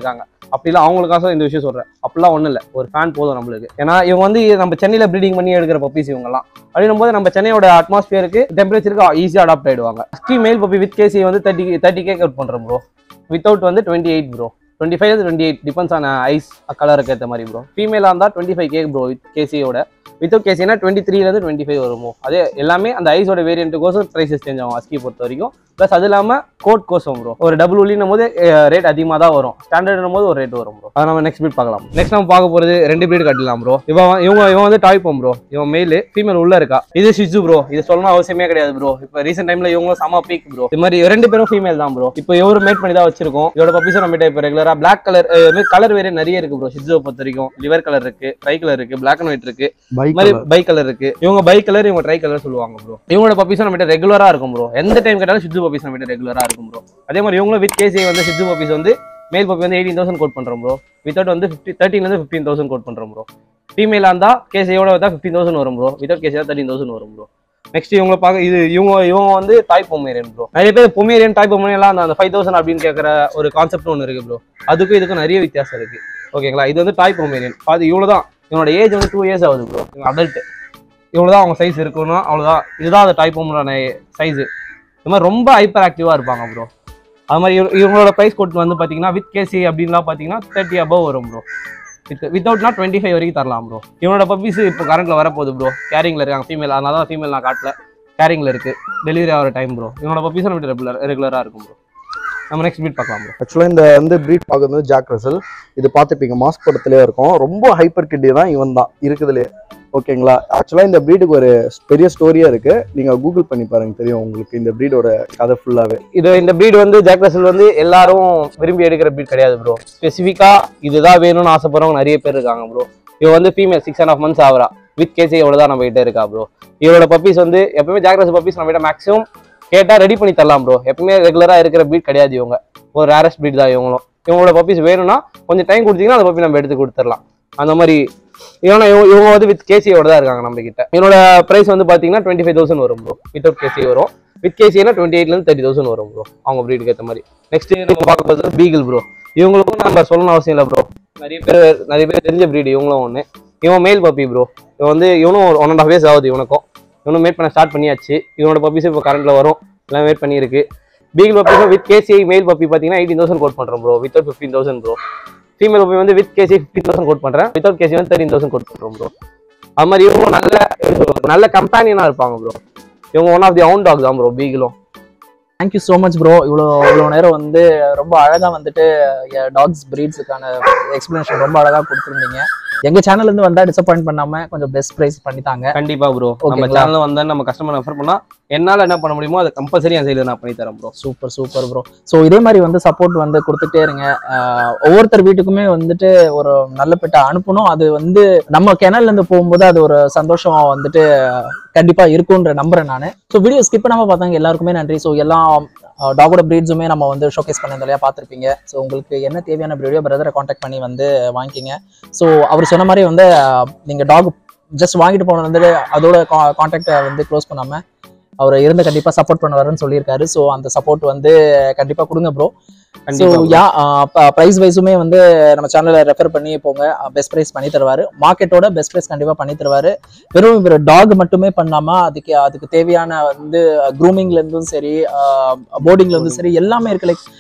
அப்படிலாம் அவங்களுக்காக இந்த விஷயம் சொல்றேன் அப்படிலாம் ஒண்ணும் இல்ல ஒரு ஃபேன் போதும் நம்மளுக்கு ஏன்னா இவங்க வந்து நம்ம சென்னையில ப்ரீடிங் பண்ணி எடுக்கிற பப்பீஸ் இவங்கலாம் அப்படின்னும் போது நம்ம சென்னையோட அட்மாஸ்பியருக்கு டெம்பரேச்சருக்கு ஈஸியாக அடாப்ட் ஆயிடுவாங்க ski male puppy with KC வந்து தேர்ட்டி தேர்ட்டி கே கவுட் பண்றோம் ப்ரோ வித்தவுட் வந்து twenty eight bro twenty five twenty eight depends on eyes கலருக்கு ஏற்ற மாதிரி ப்ரோ ஃபீமேலாக இருந்தால் twenty five K bro with கேசியோட வித்தவுட் கேசினா டுவெண்ட்டி த்ரீலேருந்து டுவெண்ட்டி ஃபைவ் வருமோ அதே எல்லாமே அந்த ஐஸோட வேரியண்ட்டுக்கோசம் ப்ரைஸஸ் சேஞ்ச் ஆகும் அஸ்கி பொறுத்த வரைக்கும் ப்ளஸ் அது இல்லாமல் கோட் கோசம் ப்ரோ ஒரு டபுள் உள்ளினும் போது ரேட் அதிகமாக தான் வரும் ஸ்டாண்டர்ட்னும் போது ஒரு ரேட் வரும் ப்ரோ அதை நம்ம நெக்ஸ்ட் பீட் பார்க்கலாம் நெக்ஸ்ட் நம்ம பார்க்க போகிறது ரெண்டு பீட் கட்டலாம் ப்ரோ இவன் வந்து- இவங்க இவன் வந்து டாய் பம் ப்ரோ இவன் மேலு ஃபீமேல் உள்ள இருக்கா இது ஷிஜு ப்ரோ இது சொல்லணும் அவசியமே கிடையாது ப்ரோ இப்போ ரீசெண்ட் டைம்ல இவங்களும் செம பீக் ப்ரோ இது மாதிரி ரெண்டு பேரும் ஃபீமேல் தான் ப்ரோ இப்போ இவரு மேட் பண்ணி தான் வச்சிருக்கோம் இதோட பப்பீஸும் நம்ம இப்போ ரெகுலரா பிளாக் கலர் கலர் வேற நிறைய இருக்கு ப்ரோ ஷிஜுவை பொறுத்த வரைக்கும் லிவர் கலர் இருக்கு ட்ரை கலர் இருக்கு பிளாக் அண்ட் ஒயிட் இருக்கு பைக் மாதிரி பை கலர் இருக்கு இவங்க பை கலர் இவங்க ட்ரை கலர் சொல்லுவாங்க ப்ரோ இவங்களோட பப்பீஸும் நம்ம ரெகுலரா இருக்கும் ப்ரோ எந்த டைம் கேட்டாலும் சித்து பப்பீஸ் நம்ம ரெகுலரா இருக்கும் ப்ரோ அதே மாதிரி இவங்களும் வித் கேசி வந்து சித்து பப்பீஸ் வந்து மேல் பப்பி வந்து எயிட்டீன் தௌசண்ட் கோட் பண்றோம் ப்ரோ வித்தவுட் வந்து ஃபிஃப்டி தேர்ட்டின்லேருந்து ஃபிஃப்டீன் தௌசண்ட் கோட் பண்றோம் ப்ரோ ஃபீமேலாக இருந்தால் கேசியோட வந்தா ஃபிஃப்டீன் தௌசண்ட் வரும் ப்ரோ வித்தவுட் கேசியா தேர்ட்டின் தௌசண்ட் வரும் ப்ரோ நெக்ஸ்ட் இவங்க பார்க்க இது இவங்க இவங்க வந்து தாய் பொமேரியன் ப்ரோ நிறைய பேர் பொமேரியன் தாய் பொமேரியன்லாம் அந்த ஃபைவ் தௌசண்ட் அப்படின்னு கேட்குற ஒரு கான்செப்ட் ஒன்று இருக்கு ப்ரோ அதுக்கும் இதுக்கும் நிறைய வித்தியாசம் இருக்கு ஓகேங்களா இது வந்து தாய் பொமேரியன் அது இவ்வளோ தான் இவனோட ஏஜ் வந்து டூ இயர்ஸ் ஆகுது ப்ரோ இவங்க அடல்ட் இவ்வளோதான் அவங்க சைஸ் இருக்கணும் அவ்வளோதான் இதுதான் அந்த டைப் பொம்மலான சைஸு இது மாதிரி ரொம்ப ஹைப்பர் ஆக்டிவாக இருப்பாங்க ப்ரோ அது மாதிரி இவ- இவங்களோட ப்ரைஸ் கோட் வந்து பார்த்தீங்கன்னா வித் கேசி அப்படின்லாம் பார்த்தீங்கன்னா தேர்ட்டி above வரும் ப்ரோ வித் வித்தவுட்னா டுவெண்ட்டி ஃபைவ் வரைக்கும் தரலாம் ப்ரோ இவனோட பப்பீஸ் இப்போ கரண்ட்ல வரப்போகுது ப்ரோ கேரிங்கில் இருக்காங்க ஃபீமேல் அதனால தான் ஃபீமேல் நான் காட்டல கேரிங்கில் இருக்கு டெலிவரி ஆகிற டைம் ப்ரோ இவனோட பப்பீஸ் நம்ம ரெகுலர் ரெகுலராக இருக்கும் ப்ரோ நம்ம நெக்ஸ்ட் மீட் பார்க்கலாம் ப்ரோ ஆக்சுவலாக இந்த வந்து ப்ரீட் பார்க்குறது ஜாக் ரசல் இது பார்த்துப்பீங்க மாஸ்க் படத்துலேயே இருக்கும் ரொம்ப ஹைப்பர் கிட்டி தான் இவன் தான் இருக்குதுலே ஓகேங்களா ஆக்சுவலாக இந்த ப்ரீடுக்கு ஒரு பெரிய ஸ்டோரியா இருக்கு நீங்க கூகுள் பண்ணி பாருங்க தெரியும் உங்களுக்கு இந்த ப்ரீடோட கதை ஃபுல்லாவே இது இந்த breed வந்து ஜாக் ரசல் வந்து எல்லாரும் விரும்பி எடுக்கிற breed கிடையாது ப்ரோ ஸ்பெசிஃபிக்கா இதுதான் வேணும்னு ஆசைப்படுறவங்க நிறைய பேர் இருக்காங்க ப்ரோ இவ வந்து female six and half months ஆகுறா வித் கேசி எவ்வளோதான் நம்ம கிட்ட இருக்கா ப்ரோ இவரோட பப்பீஸ் வந்து எப்பவுமே ஜாக் ரசல் பப்பீஸ் நம்ம கிட்ட மேக்ஸிமம் கேட்டா ரெடி பண்ணி தரலாம் ப்ரோ எப்பவுமே ரெகுலரா இருக்கிற breed கிடையாது இவங்க ஒரு ரேரஸ்ட் breed தான் இவங்களும் இவங்களோட பப்பீஸ் வேணும்னா கொஞ்சம் டைம் கொடுத்தீங்கன்னா அந்த பப்பி நம்ம எடுத்து கொடுத்துடலாம் அந்த மாதிரி இவன இவங்க இவங்க வந்து வித் கேசியோட தான் இருக்காங்க நம்ம கிட்ட இவனோட பிரைஸ் வந்து பாத்தீங்கன்னா டுவெண்ட்டி ஃபைவ் தௌசண்ட் வரும் ப்ரோ வித்தவுட் கேசி வரும் வித் கேசினா டுவெண்ட்டி எயிட்லேருந்து தேர்ட்டி தௌசண்ட் வரும் ப்ரோ அவங்க ப்ரீடுக்கு ஏற்ற மாதிரி நெக்ஸ்ட் நம்ம பார்க்க போகிறது பீகிள் ப்ரோ இவங்களுக்கும் நம்ம சொல்லணும் அவசியம் இல்லை ப்ரோ நிறைய பேர் நிறைய பேர் தெரிஞ்ச breed இவங்களும் ஒன்று இவன் மேல் பப்பி ப்ரோ இவன் வந்து இவனும் ஒன் அண்ட் ஆஃப் இயர்ஸ் ஆகுது இவனுக்கும் இவனும் மேட் பண்ண ஸ்டார்ட் பண்ணியாச்சு இவனோட பப்பீஸ் இப்போ கரண்ட்ல வரும் எல்லாம் மேட் பண்ணியிருக்கு beagle puppies with KCI male puppy பார்த்தீங்கன்னா எயிட்டீன் தௌசண்ட் கோட் பண்ணுறோம் bro without fifteen thousand bro female puppy வந்து with KC fifteen thousand quote பண்ணுறேன் வித்தவுட் கேசி வந்து தேர்ட்டின் தௌசண்ட் கோட் பண்ணுறோம் ப்ரோ அது மாதிரி இவங்க நல்ல நல்ல கம்பேனியனாக இருப்பாங்க ப்ரோ இவங்க one of the own dog தான் ப்ரோ பீகிளும் தேங்க்யூ ஸோ மச் ப்ரோ இவ்வளோ இவ்வளோ நேரம் வந்து ரொம்ப அழகாக வந்துட்டு டாக்ஸ் ப்ரீட்ஸுக்கான எக்ஸ்பிளனேஷன் ரொம்ப அழகாக கொடுத்துருந்தீங்க எங்கள் சேனல்லேருந்து வந்தால் டிசப்பாயிண்ட் பண்ணாமல் கொஞ்சம் பெஸ்ட் ப்ரைஸ் பண்ணித்தாங்க கண்டிப்பா ப்ரோ நம்ம ஓகேங்களா? சேனல்ல வந்தா நம்ம கஸ்டமர் ரெஃபர் பண்ணா என்னால என்ன பண்ண முடியுமோ அதை கம்பல்சரி என் சைடுல நான் பண்ணி தரேன் bro super super bro so இதே மாதிரி வந்து சப்போர்ட் வந்து கொடுத்துட்டே இருங்க ஆஹ் ஒவ்வொருத்தர் வீட்டுக்குமே வந்துட்டு ஒரு நல்ல பெட்டை அனுப்பணும் அது வந்து நம்ம கிணல்ல இருந்து போகும்போது அது ஒரு சந்தோஷம் வந்துட்டு கண்டிப்பா இருக்குன்ற நம்புறேன் நான் ஸோ வீடியோ ஸ்கிப் பண்ணாம பார்த்தாங்க எல்லாருக்குமே நன்றி ஸோ எல்லா டாகோட ப்ரீட்ஸுமே நம்ம வந்து ஷோகேஸ் பண்ண இல்லையா பார்த்துருப்பீங்க ஸோ உங்களுக்கு என்ன தேவையான ப்ரீடியோ பிரதரை காண்டாக்ட் பண்ணி வந்து வாங்கிக்கிங்க ஸோ அவர் சொன்ன மாதிரி வந்து ஆஹ் நீங்க டாக் ஜஸ்ட் வாங்கிட்டு போன வந்துட்டு அதோட காண்டாக்டை வந்து க்ளோஸ் பண்ணாம அவர் இருந்து கண்டிப்பா சப்போர்ட் பண்ணுவாருன்னு சொல்லியிருக்காரு ஸோ அந்த சப்போர்ட் வந்து கண்டிப்பா கொடுங்க ப்ரோ ஸோ கண்டிப்பா bro. யா ப்ரைஸ் வைஸுமே வந்து நம்ம சேனலை ரெஃபர் பண்ணி போங்க பெஸ்ட் ப்ரைஸ் பண்ணி தருவாரு மார்க்கெட்டோட பெஸ்ட் ப்ரைஸ் கண்டிப்பா பண்ணி தருவாரு வெறும் இவர் டாக் மட்டுமே பண்ணாம அதுக்கு அதுக்கு தேவையான வந்து க்ரூமிங்ல இருந்தும் சரி போர்டிங்ல இருந்தும் சரி எல்லாமே இருக்கு like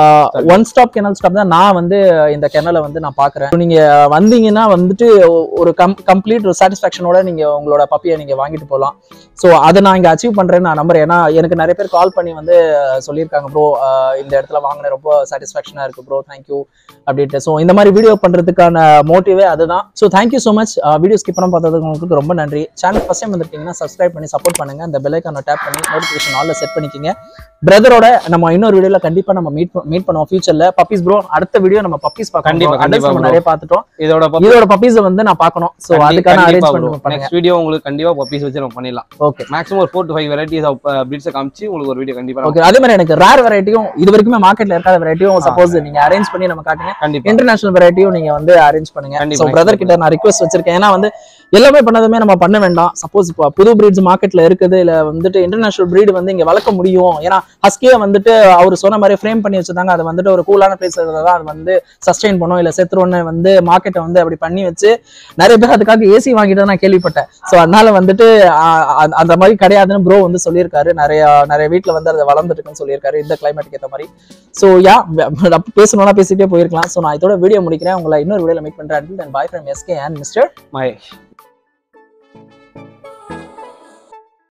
one stop kennel stop தான் நான் வந்து இந்த கெனலை வந்து நான் பாக்குறேன் நீங்க வந்தீங்கன்னா வந்துட்டு ஒ- ஒரு கம் கம்ப்ளீட் சாட்டிஸ்ஃபேக்ஷனோட நீங்க உங்களோட பப்பியை நீங்க வாங்கிட்டு போகலாம் ஸோ அதை நான் இங்க அச்சீவ் பண்றேன்னு நான் நம்புறேன் ஏன்னா எனக்கு நிறைய பேர் கால் பண்ணி வந்து சொல்லியிருக்காங்க ப்ரோ இந்த இடத்துல வாங்கின ரொம்ப சாட்டிஸ்ஃபேக்ஷனா இருக்கு ப்ரோ தேங்க்யூ அப்படின்ட்டு ஸோ இந்த மாதிரி வீடியோ பண்றதுக்கான மோட்டிவே அதுதான் so thank you so much video skip பண்ண பார்த்ததுக்கு உங்களுக்கு ரொம்ப நன்றி சேனல் ஃபர்ஸ்ட் டைம் வந்திருக்கீங்கன்னா சப்ஸ்கிரைப் பண்ணி சப்போர்ட் பண்ணுங்க அந்த பெல்லைக்கான டேப் பண்ணி நோட்டிஃபிகேஷன் ஆல்ல செட் பண்ணிக்கிங்க பிரதரோட நம்ம இன்னொரு வீடியோல கண்டிப்பா நம்ம மீட் மீட் பண்ணுவோம் ஃபியூச்சர்ல பப்பீஸ் ப்ரோ அடுத்த வீடியோ நம்ம பப்பீஸ் பார்க்கணும் கண்டிப்பா, Adults கண்டிப்பா நம்ம bro. நிறைய பார்த்துட்டோம் இதோட puppy இதோட பப்பீஸ் வந்து நான் பார்க்கணும் ஸோ அதுக்கான அரேஞ்ச்மெண்ட் பண்ணுங்க நெக்ஸ்ட் வீடியோ உங்களுக்கு கண்டிப்பா பப்பீஸ் வச்சு நம்ம பண்ணிடலாம் ஓகே மேக்ஸிமம் ஒரு four to five varieties of பிரீட்ஸை காமிச்சு உங்களுக்கு ஒரு வீடியோ கண்டிப்பா நம்ம- ஓகே அதே மாதிரி எனக்கு ரேர் வெரைட்டியும் இது வரைக்குமே மார்க்கெட்ல இருக்காத வெரைட்டியும் சப்போஸ் நீங்க அரேஞ்ச் பண்ணி நம்ம காட்டுங்க கண்டிப்பா இன்டர்நேஷனல் வெரைட்டியும் நீங்க வந்து அரேஞ்ச் பண்ணுங்க கண்டிப்பா, ஸோ பிரதர் கண்டிப்பா. கிட்ட நான் ரிக்வஸ்ட் வச்சிருக்கேன் ஏன்னா வந்து எல்லாமே பண்ணதுமே நம்ம பண்ண வேண்டாம் சப்போஸ் இப்போ புது பிரீட்ஸ் மார்க்கெட்ல இருக்குது இல்ல வந்துட்டு இன்டர்நேஷனல் பிரீடு வந்து இங்க வளர்க்க முடியும் ஏன்னா ஹஸ்கியை வந்துட்டு அவர் சொன்ன மாதிரி ஃப்ரேம் பண்ணி வச்சிருந்தாங்க அது வந்துட்டு ஒரு கூலான பிளேஸ் தான் அது வந்து சஸ்டெயின் பண்ணும் இல்ல செத்துருன்னு வந்து மார்க்கெட்டை வந்து அப்படி பண்ணி வச்சு நிறைய பேர் அதுக்காக ஏசி வாங்கிட்டு நான் கேள்விப்பட்டேன் ஸோ அதனால வந்துட்டு ஆஹ், அந்த- அந்த மாதிரி கிடையாதுன்னு ப்ரோ வந்து சொல்லியிருக்காரு நிறைய நிறைய வீட்ல வந்து அது வளர்ந்துட்டு இருக்குன்னு சொல்லியிருக்காரு இந்த கிளைமேட்டுக்கு ஏற்ற மாதிரி ஸோ யா பேசணும்னா பேசிட்டே போயிருக்கலாம் ஸோ நான் இதோட வீடியோ முடிக்கிறேன் உங்களை இன்னொரு வீடியோல மீட் பண்றேன் then bye from SK and mister Mahesh